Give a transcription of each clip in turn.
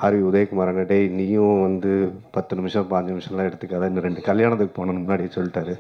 RV Udhayakumar அண்ணன் டேய் நீயும் வந்து பத்து நிமிஷம் பாஞ்சு நிமிஷம்லாம் எடுத்துக்காத இன்னும் ரெண்டு கல்யாணத்துக்கு போகணும் முன்னாடியே சொல்லிட்டாரு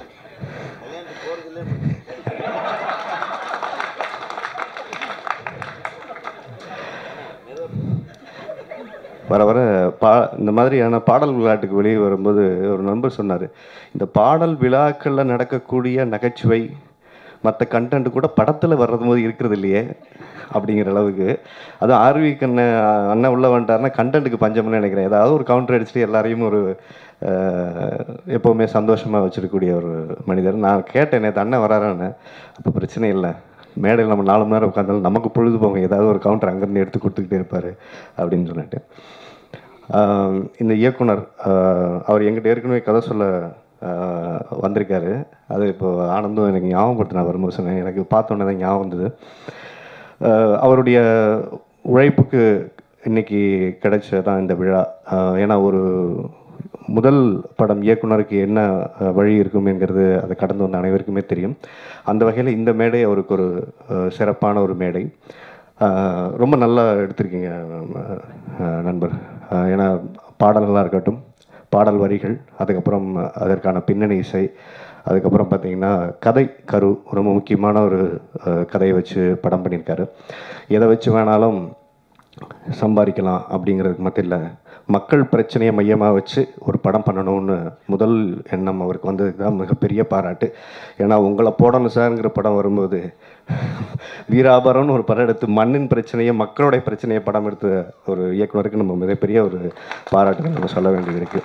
வர வர பா இந்த மாதிரியான பாடல் விளையாட்டுக்கு வெளியே வரும்போது ஒரு நண்பர் சொன்னார் இந்த பாடல் விழாக்களில் நடக்கக்கூடிய நகைச்சுவை மற்ற கண்டென்ட் கூட படத்தில் வர்றது போது இருக்கிறது இல்லையே அப்படிங்கிற அளவுக்கு அதுவும் ஆர்வி கண்ண அண்ணன் உள்ள வந்துட்டாருன்னா கண்டென்ட்டுக்கு பஞ்சம்னு நினைக்கிறேன் ஏதாவது ஒரு கவுண்டர் அடிச்சுட்டு எல்லாரையும் ஒரு அஹ், எப்போவுமே சந்தோஷமாக வச்சிருக்கக்கூடிய ஒரு மனிதர் நான் கேட்டேன் நேற்று அண்ணன் வராரான்னு அப்போ பிரச்சனை இல்லை மேடையில் நம்ம நாலு மணி நேரம் உட்காந்தாலும் நமக்கு பொழுது போங்க ஏதாவது ஒரு கவுண்டர் அங்கேருந்து எடுத்து கொடுத்துக்கிட்டே இருப்பார் அப்படின்னு சொல்லிட்டு ஆஹ் இந்த இயக்குனர் ஆஹ் அவர் எங்கிட்ட ஏற்கனவே கதை சொல்ல ஆஹ் வந்திருக்காரு அது இப்போ ஆனந்தும் எனக்கு ஞாபகப்படுத்தினா வரும்போது சொன்னேன் எனக்கு பார்த்தோன்னே தான் ஞாபகம் வந்தது ஆஹ் அவருடைய உழைப்புக்கு இன்னைக்கு கிடைச்சதான் இந்த விழா ஆஹ் ஏன்னா ஒரு முதல் படம் இயக்குனருக்கு என்ன அஹ், வழி இருக்குங்கிறது அதை கடந்து வந்த அனைவருக்குமே தெரியும் அந்த வகையில் இந்த மேடை அவருக்கு ஒரு அஹ், சிறப்பான ஒரு மேடை ஆஹ், ரொம்ப நல்லா எடுத்திருக்கீங்க அஹ், நண்பர் ஆஹ், ஏன்னா பாடல்களாக இருக்கட்டும் பாடல் வரிகள் அதுக்கப்புறம் அதற்கான பின்னணி இசை அதுக்கப்புறம் பார்த்தீங்கன்னா கதை கரு ரொம்ப முக்கியமான ஒரு அஹ், கதையை வச்சு படம் பண்ணியிருக்காரு எதை வச்சு வேணாலும் சம்பாதிக்கலாம் அப்படிங்கிறதுக்கு மட்டும் இல்லை மக்கள் பிரச்சனையை மையமாக வச்சு ஒரு படம் பண்ணணும்னு முதல் எண்ணம் அவருக்கு வந்ததுக்கு தான் மிகப்பெரிய பாராட்டு ஏன்னா உங்களை போடணும் சார்ங்கிற படம் வரும்போது வீராபரம்னு ஒரு படம் எடுத்து மண்ணின் பிரச்சனையை மக்களுடைய பிரச்சனையை படம் எடுத்த ஒரு இயக்குனருக்கு நம்ம மிகப்பெரிய ஒரு பாராட்டு நம்ம சொல்ல வேண்டியது இருக்குது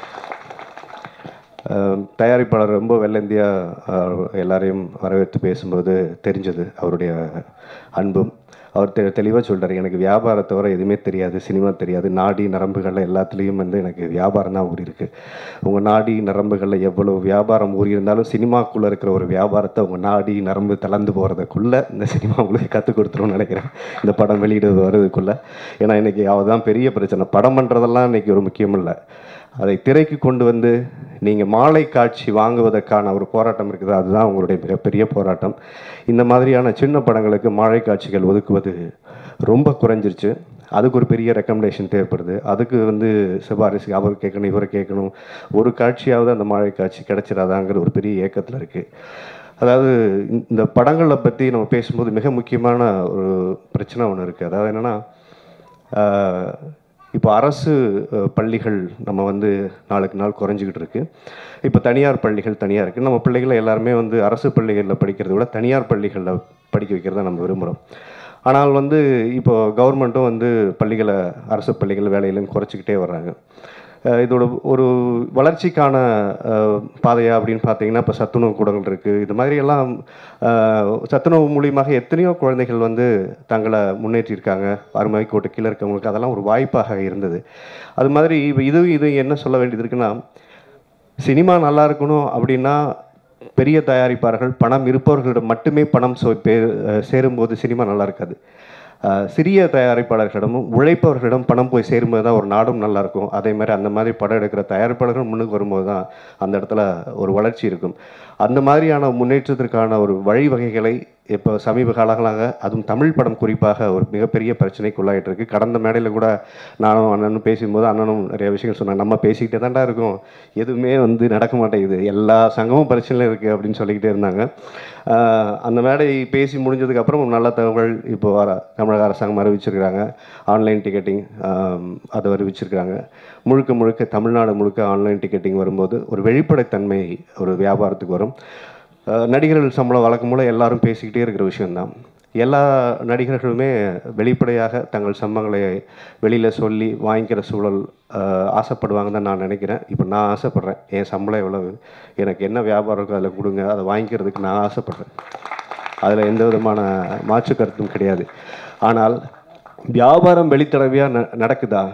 அஹ் தயாரிப்பாளர் ரொம்ப வெள்ளந்தியா அஹ், எல்லாரையும் வரவேற்று பேசும்போது தெரிஞ்சது அவருடைய அன்பும் அவர் தெ தெளிவாக சொல்றாரு எனக்கு வியாபாரத்தை தவிர எதுவுமே தெரியாது சினிமா தெரியாது நாடி நரம்புகள் எல்லாத்துலேயும் வந்து எனக்கு வியாபாரம் தான் ஊறி இருக்கு உங்கள் நாடி நரம்புகளில் எவ்வளோ வியாபாரம் ஊறி இருந்தாலும் சினிமாக்குள்ளே இருக்கிற ஒரு வியாபாரத்தை உங்கள் நாடி நரம்பு தளர்ந்து போகிறதுக்குள்ளே இந்த சினிமா உங்களுக்கு கற்றுக் கொடுத்துருன்னு நினைக்கிறேன் இந்த படம் வெளியிடுவது வர்றதுக்குள்ளே ஏன்னா இன்னைக்கு அவதான் பெரிய பிரச்சனை படம் பண்ணுறதெல்லாம் இன்னைக்கு ஒரு முக்கியம் இல்லை அதை திரைக்கு கொண்டு வந்து நீங்கள் மாலை காட்சி வாங்குவதற்கான ஒரு போராட்டம் இருக்குது அதுதான் உங்களுடைய மிகப்பெரிய போராட்டம் இந்த மாதிரியான சின்ன படங்களுக்கு மாலை காட்சிகள் ஒதுக்குவது ரொம்ப குறைஞ்சிருச்சு அதுக்கு ஒரு பெரிய ரெக்கமெண்டேஷன் தேவைப்படுது அதுக்கு வந்து சிபாரிசு அவர் கேட்கணும் இவர் கேட்கணும் ஒரு காட்சியாவது அந்த மாலை காட்சி கிடைச்சிடாதாங்கிற ஒரு பெரிய ஏக்கத்தில் இருக்குது அதாவது இந்த- இந்த படங்களை பற்றி நம்ம பேசும்போது மிக முக்கியமான ஒரு பிரச்சனை ஒன்று இருக்குது அதாவது என்னென்னா இப்போ அரசு அஹ், பள்ளிகள் நம்ம வந்து நாளுக்கு நாள் குறைஞ்சிக்கிட்டு இருக்கு இப்போ தனியார் பள்ளிகள் தனியாக இருக்குது நம்ம பிள்ளைகளை எல்லாருமே வந்து அரசு பள்ளிகளில் படிக்கிறத விட தனியார் பள்ளிகளில் படிக்க வைக்கிறத நம்ம விரும்புகிறோம் ஆனால் வந்து இப்போ கவர்மெண்ட்டும் வந்து பள்ளிகளை அரசு பள்ளிகள் வேலையிலும் குறைச்சிக்கிட்டே வர்றாங்க அஹ் இதோட ஒரு வளர்ச்சிக்கான அஹ், பாதையா அப்படின்னு பார்த்தீங்கன்னா இப்போ சத்துணவு கூடங்கள் இருக்குது இது மாதிரி எல்லாம் அஹ், சத்துணவு மூலியமாக எத்தனையோ குழந்தைகள் வந்து தங்களை முன்னேற்றியிருக்காங்க வறுமை கோட்டு கீழே இருக்கவங்களுக்கு அதெல்லாம் ஒரு வாய்ப்பாக இருந்தது அது மாதிரி இப்போ இது இது என்ன சொல்ல வேண்டியது இருக்குன்னா சினிமா நல்லா இருக்கணும் அப்படின்னா பெரிய தயாரிப்பாளர்கள் பணம் இருப்பவர்களிடம் மட்டுமே பணம் சோ பே அஹ் சேரும்போது சினிமா நல்லா இருக்காது அஹ் சிறிய தயாரிப்பாளர்களிடமும் உழைப்பவர்களிடம் பணம் போய் சேரும்போது தான் ஒரு நாடும் நல்லா இருக்கும் அதே மாதிரி அந்த மாதிரி படம் எடுக்கிற தயாரிப்பாளர்கள் முன்னுக்கு வரும்போது தான் அந்த இடத்துல ஒரு வளர்ச்சி இருக்கும் அந்த மாதிரியான முன்னேற்றத்திற்கான ஒரு வழிவகைகளை இப்போ சமீப காலங்களாக அதுவும் தமிழ் படம் குறிப்பாக ஒரு மிகப்பெரிய பிரச்சனைக்குள்ளாயிட்டு இருக்கு கடந்த மேடையில் கூட நானும் அண்ணனும் பேசும்போது அண்ணனும் நிறைய விஷயங்கள் சொன்னாங்க நம்ம பேசிக்கிட்டே தான்டா இருக்கோம் எதுவுமே வந்து நடக்க மாட்டேங்குது எல்லா சங்கமும் பிரச்சனையில் இருக்குது அப்படின்னு சொல்லிக்கிட்டே இருந்தாங்க ஆஹ் அந்த மேடை பேசி முடிஞ்சதுக்கு அப்புறம் ஒரு நல்ல தகவல் இப்போ வர தமிழக அரசாங்கம் அறிவிச்சிருக்கிறாங்க ஆன்லைன் டிக்கெட்டிங் அதை அறிவிச்சிருக்கிறாங்க முழுக்க முழுக்க தமிழ்நாடு முழுக்க ஆன்லைன் டிக்கெட்டிங் வரும்போது ஒரு வெளிப்படைத்தன்மை ஒரு வியாபாரத்துக்கு வரும் அஹ் நடிகர்கள் சம்பளம் வழக்கம் போல எல்லாரும் பேசிக்கிட்டே இருக்கிற விஷயம்தான் எல்லா நடிகர்களுமே வெளிப்படையாக தங்கள் சம்பளங்களை வெளியில் சொல்லி வாங்கிக்கிற சூழல் அஹ், ஆசைப்படுவாங்கன்னு தான் நான் நினைக்கிறேன் இப்போ நான் ஆசைப்பட்றேன் என் சம்பளம் எவ்வளவு எனக்கு என்ன வியாபாரம் இருக்கோ அதில் கொடுங்க அதை வாங்கிக்கிறதுக்கு நான் ஆசைப்பட்றேன் அதில் எந்த விதமான மாற்று கருத்தும் கிடையாது ஆனால் வியாபாரம் வெளித்தடவையாக ந நடக்குதா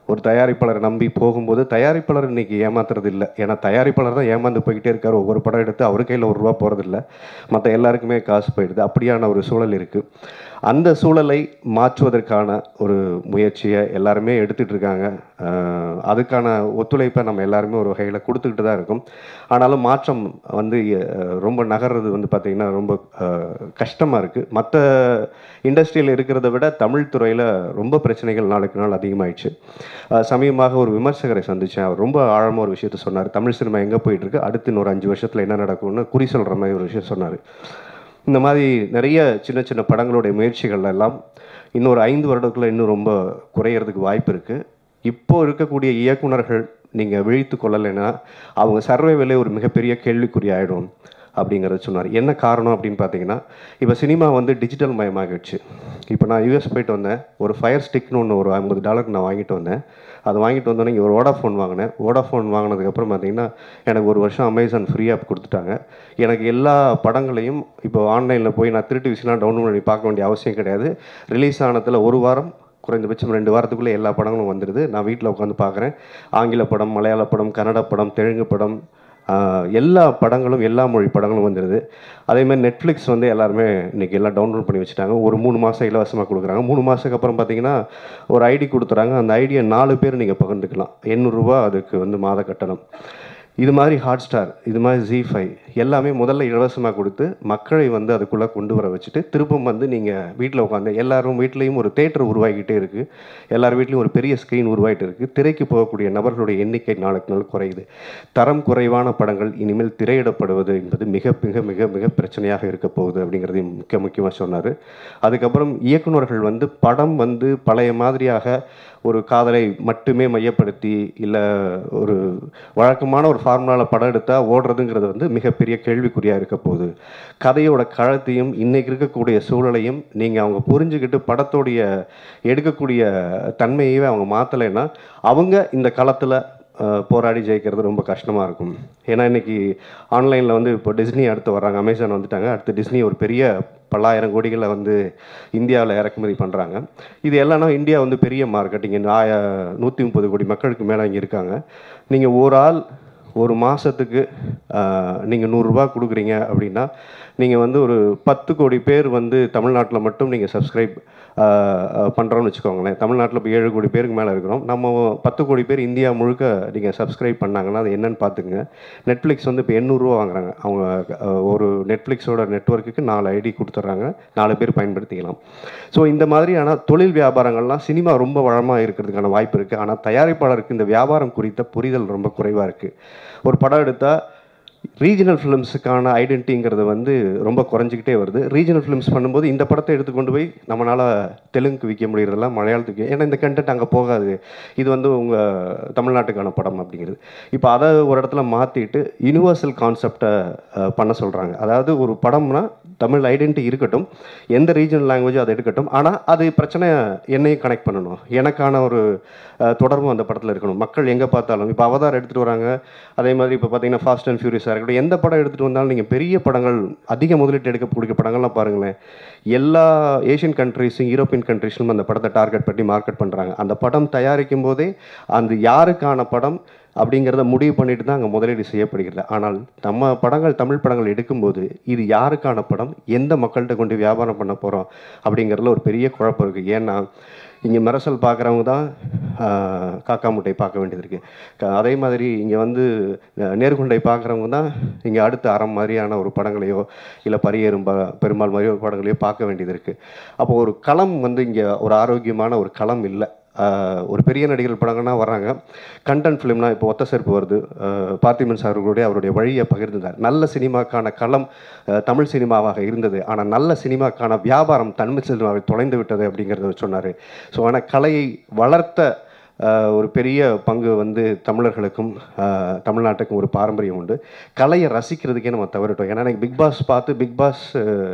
ஒரு தயாரிப்பாளரை நம்பி போகும்போது தயாரிப்பாளர் இன்னைக்கு ஏமாத்துறது இல்லை ஏன்னா தயாரிப்பாளர் தான் ஏமாந்து போய்கிட்டே இருக்காரு ஒவ்வொரு படம் எடுத்து அவர் கையில் ஒரு ரூபா போகிறதில்ல மற்ற எல்லாருக்குமே காசு போயிடுது அப்படியான ஒரு சூழல் இருக்குது அந்த சூழலை மாற்றுவதற்கான ஒரு முயற்சியை எல்லாருமே எடுத்துகிட்டு இருக்காங்க அஹ் அதுக்கான ஒத்துழைப்பை நம்ம எல்லாருமே ஒரு வகையில் கொடுத்துக்கிட்டு தான் இருக்கோம் ஆனாலும் மாற்றம் வந்து அஹ், ரொம்ப நகர்றது வந்து பார்த்திங்கன்னா ரொம்ப கஷ்டமாக இருக்குது மற்ற இண்டஸ்ட்ரியில் இருக்கிறத விட தமிழ் துறையில் ரொம்ப பிரச்சனைகள் நாளுக்கு நாள் அதிகமாயிடுச்சு அஹ், சமீபமாக ஒரு விமர்சகரை சந்தித்தேன் அவர் ரொம்ப ஆழமாக ஒரு விஷயத்த சொன்னார் தமிழ் சினிமா எங்கே போயிட்டுருக்கு அடுத்து இன்னொரு அஞ்சு வருஷத்தில் என்ன நடக்கும்னு குறி சொல்கிற மாதிரி ஒரு விஷயம் சொன்னார் இந்த மாதிரி நிறைய சின்ன சின்ன படங்களுடைய முயற்சிகள் எல்லாம் இன்னொரு ஐந்து வருடத்துக்குள்ள இன்னும் ரொம்ப குறையிறதுக்கு வாய்ப்பு இருக்குது இப்போ இருக்கக்கூடிய இயக்குனர்கள் நீங்கள் விழித்து கொள்ளலைன்னா அவங்க சர்வைவலே ஒரு மிகப்பெரிய கேள்விக்குறி ஆகிடும் அப்படிங்கிறத சொன்னார் என்ன காரணம் அப்படின்னு பார்த்தீங்கன்னா இப்போ சினிமா வந்து டிஜிட்டல் மயமாகிடுச்சு இப்போ நான் யூஎஸ் போயிட்டு வந்தேன் ஒரு ஃபயர் ஸ்டிக்னு ஒன்று ஒரு ஐம்பது டாலருக்கு நான் வாங்கிட்டு வந்தேன் அது வாங்கிட்டு வந்தோன்னே இங்கே ஒரு வோடாஃபோன் வாங்கினேன் வோடாஃபோன் வாங்கினதுக்கப்புறம் பார்த்தீங்கன்னா எனக்கு ஒரு வருஷம் அமேசான் ஃப்ரீ ஆப் கொடுத்துட்டாங்க எனக்கு எல்லா படங்களையும் இப்போ ஆன்லைனில் போய் நான் திருட்டு விஷயம்லாம் டவுன்லோட் பண்ணி பார்க்க வேண்டிய அவசியம் கிடையாது ரிலீஸ் ஆனதில் ஒரு வாரம் குறைந்தபட்சம் ரெண்டு வாரத்துக்குள்ளே எல்லா படங்களும் வந்துடுது நான் வீட்டில் உட்காந்து பார்க்குறேன் ஆங்கில படம் மலையாள படம் கன்னட படம் தெலுங்கு படம் ஆஹ், எல்லா படங்களும் எல்லா மொழி படங்களும் வந்துடுது அதேமாதிரி நெட்ஃப்ளிக்ஸ் வந்து எல்லாருமே இன்றைக்கி எல்லாம் டவுன்லோட் பண்ணி வச்சுட்டாங்க ஒரு மூணு மாதம் இலவசமாக கொடுக்குறாங்க மூணு மாதத்துக்கு அப்புறம் பார்த்தீங்கன்னா ஒரு ஐடி கொடுத்துறாங்க அந்த ஐடியை நாலு பேர் நீங்கள் பகிர்ந்துக்கலாம் எண்ணூறுரூவா அதுக்கு வந்து மாத கட்டணம் இது மாதிரி ஹாட் ஸ்டார் இது மாதிரி ஜி ஃபைவ் எல்லாமே முதல்ல இலவசமாக கொடுத்து மக்களை வந்து அதுக்குள்ளே கொண்டு வர வச்சுட்டு திரும்பவும் வந்து நீங்கள் வீட்டில் உட்காந்து எல்லாரும் வீட்லேயும் ஒரு தேட்டர் உருவாகிக்கிட்டே இருக்குது எல்லார் வீட்லேயும் ஒரு பெரிய ஸ்க்ரீன் உருவாகிட்டு இருக்குது திரைக்கு போகக்கூடிய நபர்களுடைய எண்ணிக்கை நாளுக்கு நாள் குறையுது தரம் குறைவான படங்கள் இனிமேல் திரையிடப்படுவது என்பது மிக மிக மிக மிக பிரச்சனையாக இருக்க போகுது அப்படிங்கிறதையும் முக்கிய முக்கியமாக சொன்னார் அதுக்கப்புறம் இயக்குனர்கள் வந்து படம் வந்து பழைய மாதிரியாக ஒரு காதலை மட்டுமே மையப்படுத்தி இல்லை ஒரு வழக்கமான ஒரு ஃபார்முலாவில் படம் எடுத்தால் ஓடுறதுங்கிறது வந்து மிகப்பெரிய கேள்விக்குறியாக இருக்க போகுது கதையோட களத்தையும் இன்னைக்கு இருக்கக்கூடிய சூழலையும் நீங்கள் அவங்க புரிஞ்சுக்கிட்டு படத்தோடைய எடுக்கக்கூடிய தன்மையவே அவங்க மாற்றலைன்னா அவங்க இந்த களத்தில் அஹ், போராடி ஜெயிக்கிறது ரொம்ப கஷ்டமாக இருக்கும் ஏன்னா இன்னைக்கு ஆன்லைனில் வந்து இப்போ டிஸ்னி அடுத்து வர்றாங்க அமேசான் வந்துட்டாங்க அடுத்து டிஸ்னி ஒரு பெரிய பல்லாயிரம் கோடிகளை வந்து இந்தியாவில் இறக்குமதி பண்ணுறாங்க இது எல்லாம்னா இந்தியா வந்து பெரிய மார்க்கெட் இங்கே ஆய நூற்றி முப்பது கோடி மக்களுக்கு மேலே இங்கே இருக்காங்க நீங்கள் ஒரு ஆள் ஒரு மாதத்துக்கு நீங்கள் நூறுரூவா கொடுக்குறீங்க அப்படின்னா நீங்கள் வந்து ஒரு பத்து கோடி பேர் வந்து தமிழ்நாட்டில் மட்டும் நீங்கள் சப்ஸ்கிரைப் பண்ணுறோன்னு வச்சுக்கோங்களேன் தமிழ்நாட்டில் இப்போ ஏழு கோடி பேருக்கு மேலே இருக்கிறோம் நம்ம பத்து கோடி பேர் இந்தியா முழுக்க நீங்கள் சப்ஸ்கிரைப் பண்ணாங்கன்னா அது என்னன்னு பார்த்துக்குங்க நெட்ஃப்ளிக்ஸ் வந்து இப்போ எண்ணூறுரூவா வாங்குறாங்க அவங்க அஹ், ஒரு நெட்ஃப்ளிக்ஸோட நெட்வொர்க்குக்கு நாலு ஐடி கொடுத்துட்றாங்க நாலு பேர் பயன்படுத்திக்கலாம் ஸோ இந்த மாதிரியான தொழில் வியாபாரங்கள்லாம் சினிமா ரொம்ப வளமாக இருக்கிறதுக்கான வாய்ப்பு இருக்குது ஆனால் தயாரிப்பாளருக்கு இந்த வியாபாரம் குறித்த புரிதல் ரொம்ப குறைவாக இருக்குது ஒரு படம் எடுத்தால் ரீஜனல் ஃபிலிம்ஸுக்கான ஐடென்டிங்கிறது வந்து ரொம்ப குறைஞ்சிக்கிட்டே வருது ரீஜனல் ஃபிலிம்ஸ் பண்ணும்போது இந்த படத்தை எடுத்து கொண்டு போய் நம்மளால் தெலுங்குக்கு விற்க முடியறதில்ல மலையாளத்துக்கு ஏன்னா இந்த கண்டென்ட் அங்கே போகாது இது வந்து உங்கள் தமிழ்நாட்டுக்கான படம் அப்படிங்கிறது இப்போ அதை ஒரு இடத்துல மாற்றிட்டு யூனிவர்சல் கான்செப்டை பண்ண சொல்கிறாங்க அதாவது ஒரு படம்னா தமிழ் ஐடென்டி இருக்கட்டும் எந்த ரீஜனல் லாங்குவேஜோ அதை எடுக்கட்டும் ஆனால் அது பிரச்சனை என்னையும் கனெக்ட் பண்ணணும் எனக்கான ஒரு அஹ், தொடர்பும் அந்த படத்தில் இருக்கணும் மக்கள் எங்கே பார்த்தாலும் இப்போ அவதார் எடுத்துகிட்டு வராங்க அதே மாதிரி இப்போ பார்த்தீங்கன்னா ஃபாஸ்ட் அண்ட் ஃபியூரியஸாக இருக்கட்டும் எந்த படம் எடுத்துகிட்டு வந்தாலும் நீங்கள் பெரிய படங்கள் அதிக முதலீட்டு எடுக்கக்கூடிய படங்கள்லாம் பாருங்களேன் எல்லா ஏஷியன் கண்ட்ரீஸும் யூரோப்பியன் கண்ட்ரீஸும் அந்த படத்தை டார்கெட் பண்ணி மார்க்கெட் பண்ணுறாங்க அந்த படம் தயாரிக்கும் போதே அந்த யாருக்கான படம் அப்படிங்கிறத முடிவு பண்ணிட்டு தான் அங்கே முதலீடு செய்யப்படுகிறது ஆனால் நம்ம படங்கள் தமிழ் படங்கள் எடுக்கும்போது இது யாருக்கான படம் எந்த மக்கள்கிட்ட கொண்டு வியாபாரம் பண்ண போகிறோம் அப்படிங்கிறதுல ஒரு பெரிய குழப்பம் இருக்குது ஏன்னா இங்கே மிரசல் பார்க்குறவங்க தான் ஆஹ், காக்கா முட்டை பார்க்க வேண்டியது இருக்குது அதே மாதிரி இங்கே வந்து அஹ், நேர்கொண்டை பார்க்குறவங்க தான் இங்கே அடுத்த அறம் மாதிரியான ஒரு படங்களையோ இல்லை பரியேறும் ப பெருமாள் மாதிரியோ ஒரு படங்களையோ பார்க்க வேண்டியது இருக்குது அப்போ ஒரு களம் வந்து இங்கே ஒரு ஆரோக்கியமான ஒரு களம் இல்லை ஆஹ் ஒரு பெரிய நடிகர்கள் படங்கள்னா வராங்க கண்டென்ட் ஃபிலிம்னா இப்போ ஒத்த செருப்பு வருது ஆஹ் பார்த்திபன் சார் அவர்களுடைய அவருடைய வழியை பகிர்ந்தார் நல்ல சினிமாக்கான களம் ஆஹ் தமிழ் சினிமாவாக இருந்தது ஆனால் நல்ல சினிமாக்கான வியாபாரம் தமிழ் சினிமாவை தொலைந்து விட்டது அப்படிங்கிறத சொன்னார் ஸோ ஆனால் கலையை வளர்த்த ஆஹ் ஒரு பெரிய பங்கு வந்து தமிழர்களுக்கும் ஆஹ் தமிழ்நாட்டுக்கும் ஒரு பாரம்பரியம் உண்டு கலையை ரசிக்கிறதுக்கே நம்ம தவறிட்டோம் ஏன்னா எனக்கு பிக் பாஸ் பார்த்து பிக் பாஸ்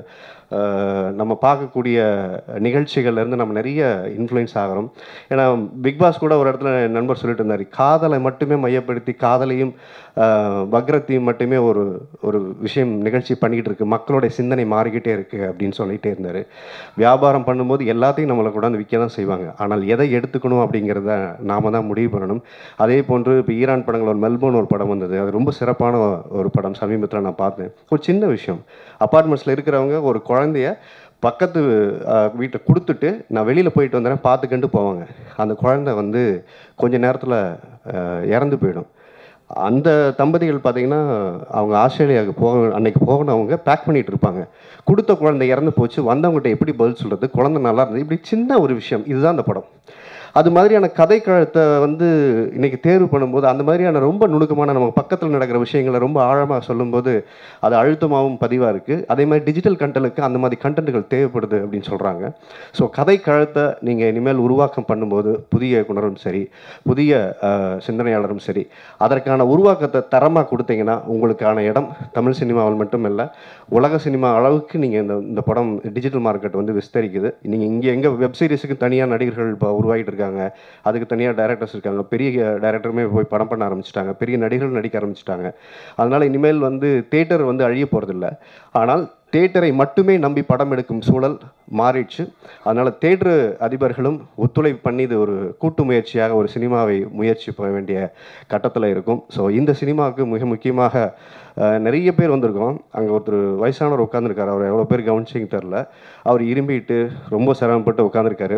அஹ், நம்ம பார்க்கக்கூடிய நிகழ்ச்சிகள்லேருந்து நம்ம நிறைய இன்ஃப்ளூயன்ஸ் ஆகிறோம் ஏன்னா பிக் பாஸ் கூட ஒரு இடத்துல என் நண்பர் சொல்லிட்டு இருந்தார் காதலை மட்டுமே மையப்படுத்தி காதலையும் அஹ், வக்ரத்தையும் மட்டுமே ஒரு ஒரு விஷயம் நிகழ்ச்சி பண்ணிக்கிட்டு இருக்கு மக்களுடைய சிந்தனை மாறிக்கிட்டே இருக்கு அப்படின்னு சொல்லிட்டே இருந்தார் வியாபாரம் பண்ணும்போது எல்லாத்தையும் நம்மளை கொண்டாந்து விற்க தான் செய்வாங்க ஆனால் எதை எடுத்துக்கணும் அப்படிங்கிறத நாம தான் முடிவு பண்ணணும் அதே போன்று இப்போ ஈரான் படங்கள் ஒரு மெல்போர்ன் ஒரு படம் வந்தது அது ரொம்ப சிறப்பான ஒரு படம் சமீபத்தில் நான் பார்த்தேன் ஒரு சின்ன விஷயம் அப்பார்ட்மெண்ட்ஸில் இருக்கிறவங்க ஒரு குழந்தைய பக்கத்து வீட்டை கொடுத்துட்டு நான் வெளியில் போயிட்டு வந்துடுறேன் பார்த்துக்கிட்டு போவாங்க அந்த குழந்தை வந்து கொஞ்ச நேரத்தில் இறந்து போயிடும் அந்த தம்பதிகள் பார்த்தீங்கன்னா அவங்க ஆஸ்திரேலியாவுக்கு போக அன்னைக்கு போகணும் அவங்க பேக் பண்ணிட்டு இருப்பாங்க கொடுத்த குழந்தை இறந்து போச்சு வந்தவங்ககிட்ட எப்படி பதில் சொல்கிறது குழந்தை நல்லா இருந்தது இப்படி சின்ன ஒரு விஷயம் இதுதான் அந்த படம் அது மாதிரியான கதை கழத்தை வந்து இன்னைக்கு தேர்வு பண்ணும்போது அந்த மாதிரியான ரொம்ப நுணுக்கமான நம்ம பக்கத்தில் நடக்கிற விஷயங்களை ரொம்ப ஆழமாக சொல்லும்போது அது அழுத்தமாகவும் பதிவாக இருக்குது அதே மாதிரி டிஜிட்டல் கண்டலுக்கு அந்த மாதிரி கண்டென்ட்டுகள் தேவைப்படுது அப்படின்னு சொல்கிறாங்க ஸோ கதை கழத்தை நீங்கள் இனிமேல் உருவாக்கம் பண்ணும்போது புதிய இயக்குனரும் சரி புதிய அஹ், சிந்தனையாளரும் சரி அதற்கான உருவாக்கத்தை தரமாக கொடுத்தீங்கன்னா உங்களுக்கான இடம் தமிழ் சினிமாவில் மட்டும் இல்லை உலக சினிமா அளவுக்கு நீங்கள் இந்த இந்த படம் டிஜிட்டல் மார்க்கெட் வந்து விஸ்தரிக்குது நீங்கள் இங்கே எங்கள் வெப் சீரிஸுக்கு தனியாக நடிகர்கள் இப்போ உருவாகிட்டு இருக்காங்க அதுக்கு தனியாக டைரக்டர்ஸ் இருக்காங்க பெரிய டைரக்டருமே போய் படம் பண்ண ஆரம்பிச்சிட்டாங்க பெரிய நடிகர்கள் நடிக்க ஆரம்பிச்சிட்டாங்க அதனால் இனிமேல் வந்து தேட்டர் வந்து அழிய போகிறதில்ல ஆனால் தேட்டரை மட்டுமே நம்பி படம் எடுக்கும் சூழல் மாறிடுச்சு அதனால் தேட்டரு அதிபர்களும் ஒத்துழைப்பு பண்ணி இது ஒரு கூட்டு முயற்சியாக ஒரு சினிமாவை முயற்சி போக வேண்டிய கட்டத்தில் இருக்கும் ஸோ இந்த சினிமாவுக்கு மிக முக்கியமாக அஹ், நிறைய பேர் வந்திருக்கோம் அங்கே ஒருத்தர் வயசானவர் உட்காந்துருக்காரு அவர் எவ்வளோ பேர் கவனிச்சிங்க தெரில அவர் இரும்பிட்டு ரொம்ப சிரமப்பட்டு உட்காந்துருக்காரு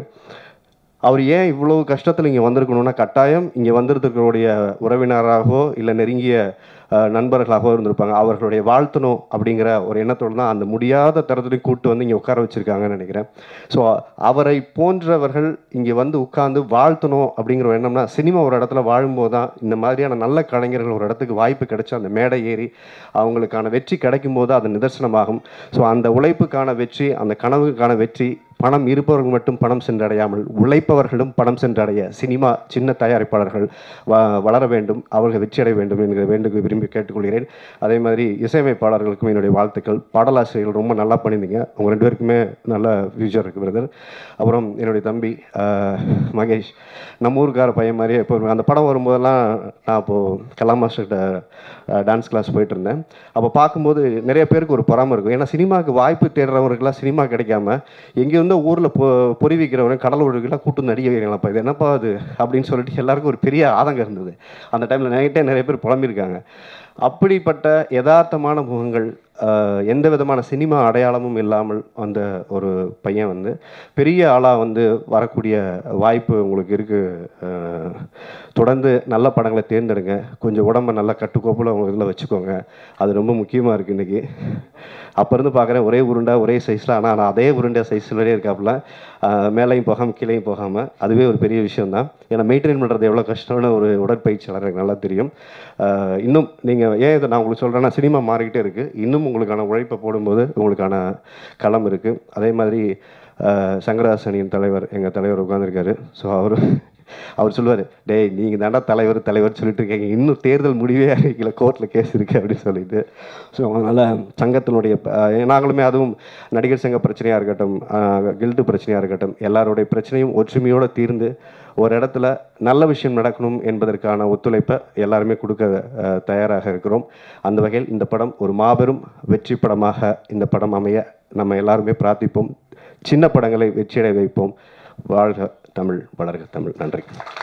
அவர் ஏன் இவ்வளோ கஷ்டத்தில் இங்கே வந்திருக்கணும்னா கட்டாயம் இங்கே வந்திருக்கிறவருடைய உறவினராகவோ இல்லை நெருங்கிய அஹ், நண்பர்களாகவோ இருந்திருப்பாங்க அவர்களுடைய வாழ்த்தணும் அப்படிங்கிற ஒரு எண்ணத்தோடு தான் அந்த முடியாத தரத்துலையும் கூட்டு வந்து இங்கே உட்கார வச்சுருக்காங்கன்னு நினைக்கிறேன் ஸோ அவரை போன்றவர்கள் இங்கே வந்து உட்கார்ந்து வாழ்த்தணும் அப்படிங்கிற ஒரு எண்ணம்னா சினிமா ஒரு இடத்துல வாழும்போது தான் இந்த மாதிரியான நல்ல கலைஞர்கள் ஒரு இடத்துக்கு வாய்ப்பு கிடைச்சு அந்த மேடை ஏறி அவங்களுக்கான வெற்றி கிடைக்கும் போது அது நிதர்சனமாகும் ஸோ அந்த உழைப்புக்கான வெற்றி அந்த கனவுக்கான வெற்றி பணம் இருப்பவர்கள் மட்டும் பணம் சென்றடையாமல் உழைப்பவர்களும் பணம் சென்றடைய சினிமா சின்ன தயாரிப்பாளர்கள் வ வளர வேண்டும் அவர்கள் வெற்றியடைய வேண்டும் என்கிற வேண்டுகோள் விரும்பி கேட்டுக்கொள்கிறேன் அதே மாதிரி இசையமைப்பாளர்களுக்கும் என்னுடைய வாழ்த்துக்கள் பாடலாசிரியர்கள் ரொம்ப நல்லா பண்ணியிருந்தீங்க உங்கள் ரெண்டு பேருக்குமே நல்ல ஃபியூச்சர் இருக்குது பிரதர் அப்புறம் என்னுடைய தம்பி ஆஹ், மகேஷ் நம்ம ஊருக்கார பையன் மாதிரியே இப்போ அந்த படம் வரும்போதெல்லாம் நான் இப்போது கலாம் மாஸ்டர்கிட்ட டான்ஸ் கிளாஸ் போயிட்டு இருந்தேன் அப்போ பார்க்கும்போது நிறைய பேருக்கு ஒரு பொறாமை இருக்கும் ஏன்னா சினிமாவுக்கு வாய்ப்பு தேடுறவருக்கெல்லாம் சினிமா கிடைக்காம எங்கேருந்தோ ஊரில் பொ பொறி விற்கிறவங்க கடலூருக்கெல்லாம் கூட்டு நடிகை வைக்கிறாங்களப்பா இது என்னப்பா அது அப்படின்னு சொல்லிட்டு எல்லாருக்கும் ஒரு பெரிய ஆதங்கம் இருந்தது அந்த டைமில் நைட்டே நிறைய பேர் புலம்பியிருக்காங்க அப்படிப்பட்ட யதார்த்தமான முகங்கள் ஆஹ், எந்த விதமான சினிமா அடையாளமும் இல்லாமல் வந்த ஒரு பையன் வந்து பெரிய ஆளாக வந்து வரக்கூடிய வாய்ப்பு உங்களுக்கு இருக்குது தொடர்ந்து நல்ல படங்களை தேர்ந்தெடுங்க கொஞ்சம் உடம்ப நல்லா கட்டுக்கோப்பில் உங்கள் இதில் வச்சுக்கோங்க அது ரொம்ப முக்கியமாக இருக்குது இன்றைக்கி அப்போ இருந்து பார்க்குறேன் ஒரே உருண்டை ஒரே சைஸில் ஆனால் நான் அதே உருண்டை சைஸ்லயே இருக்காப்புல ஆஹ், மேலேயும் போகாமல் கீழேயும் போகாமல் அதுவே ஒரு பெரிய விஷயம் தான் ஏன்னா மெயின்டைன் பண்ணுறது எவ்வளோ கஷ்டம்னு ஒரு உடற்பயிற்சியாளர் எனக்கு நல்லா தெரியும் ஆஹ், இன்னும் நீங்கள் ஏன் இதை நான் உங்களுக்கு சொல்கிறேன்னா சினிமா மாறிக்கிட்டே இருக்குது இன்னும் உங்களுக்கான உழைப்பை போடும்போது உங்களுக்கான களம் இருக்குது அதே மாதிரி ஆஹ், சங்கராசனியின் தலைவர் எங்கள் தலைவர் உட்காந்துருக்காரு ஸோ அவர் அவர் சொல்லுவார் டேய் நீங்கள் தாண்டா தலைவர் தலைவர் சொல்லிட்டு இருக்கீங்க இன்னும் தேர்தல் முடிவே அறிவிக்கல கோர்ட்டில் கேஸ் இருக்குது அப்படின்னு சொல்லிட்டு ஸோ அதனால் சங்கத்தினுடைய ஆஹ், நாங்களுமே அதுவும் நடிகர் சங்க பிரச்சனையாக இருக்கட்டும் கில்ட்டு பிரச்சனையாக இருக்கட்டும் எல்லாருடைய பிரச்சனையும் ஒற்றுமையோடு தீர்ந்து ஒரு இடத்துல நல்ல விஷயம் நடக்கணும் என்பதற்கான ஒத்துழைப்பை எல்லாருமே கொடுக்க ஆஹ், தயாராக இருக்கிறோம் அந்த வகையில் இந்த படம் ஒரு மாபெரும் வெற்றி படமாக இந்த படம் அமைய நம்ம எல்லாருமே பிரார்த்திப்போம் சின்ன படங்களை வெற்றியடை வைப்போம் வாழ்க தமிழ் வளர்க தமிழ் நன்றி